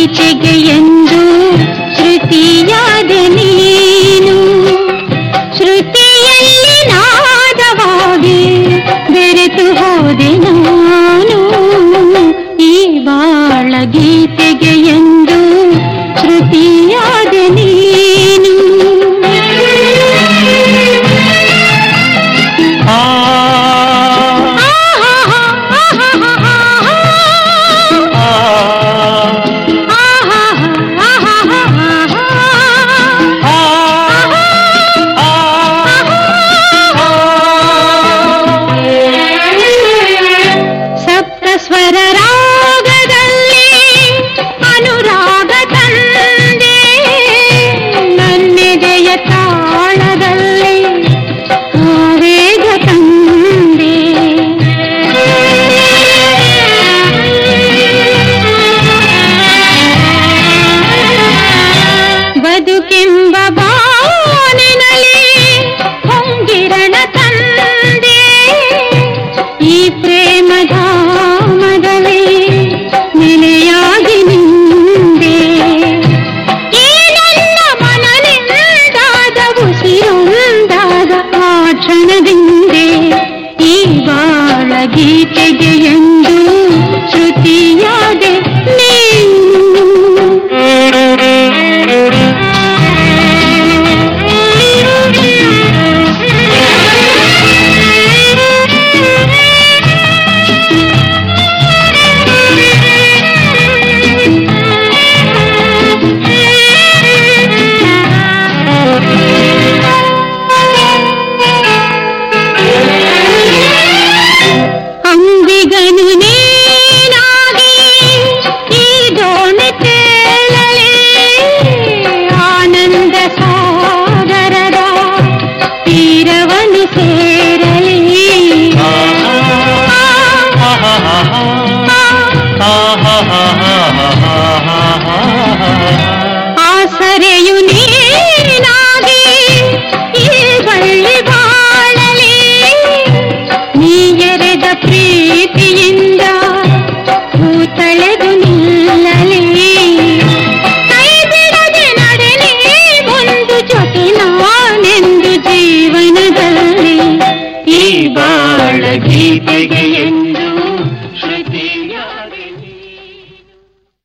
ಗೀತೆಗೆ ಎಂದು ಶ್ರುತಿಯಾದ ನೀನು ಶ್ರುತಿಯಲ್ಲಿ ನಾದವಾಗಿ ಬೆರೆತು ಹೋದೆ ನಾನು ಈ ಬಾಳ ಗೀತೆಗೆ ಎಂದು ಶ್ರುತಿಯಾದ ನೀನು ಆ ಸಪ್ತ ಸ್ವರ ರಾಗದಲ್ಲಿ ಅನುರಾಗ ತಂದೆ ನನ್ನೆದೆಯ ತಾಳದಲ್ಲಿ ಆವೇಗ ತಂದೆ ಬದುಕೆಂಬ ಬಾನಿನಲ್ಲಿ ಹೊಂಗಿರಣ ತಂದೆ ಈ ಪ್ರೇಮ ಧಾಮದಲ್ಲಿ ನೆಲೆಯಾಗಿ ನಿಂದೆ ಈ ನನ್ನ ಮನಲಿಂದಾದ ಉಸಿರೊಂದಾದ ಆ ಕ್ಷಣದಿಂದೆ ಈ ಬಾಳ ಗೀತೆಗೆ ಎಂದು ಶ್ರುತಿಯಾದೆ ಅಂಬಿಗನು ನೀನಾಗಿ ಈ ದೋಣಿ ತೇಳಲಿ ಆನಂದ ಸಾಗರದ ತೀರವನ್ನು ಸೇರಲಿ ಆಸರೆಯು ನೀನಾಗಿ ಈ ಬಳ್ಳಿ ಬಾಳಲಿ ನೀ ಎರೆದ ಪ್ರೀತಿಯಿಂದ ಭೂತಳೆದು ನಿಲ್ಲಲಿ ಕೈ ಬಿಡದೆ ನಡೆಲಿ ಒಂದು ಜೊತೆ ನಾನೆಂದು ಜೀವನದಲ್ಲಿ ಈ ಬಾಳ ಗೀತೆಗೆ ಎಂದು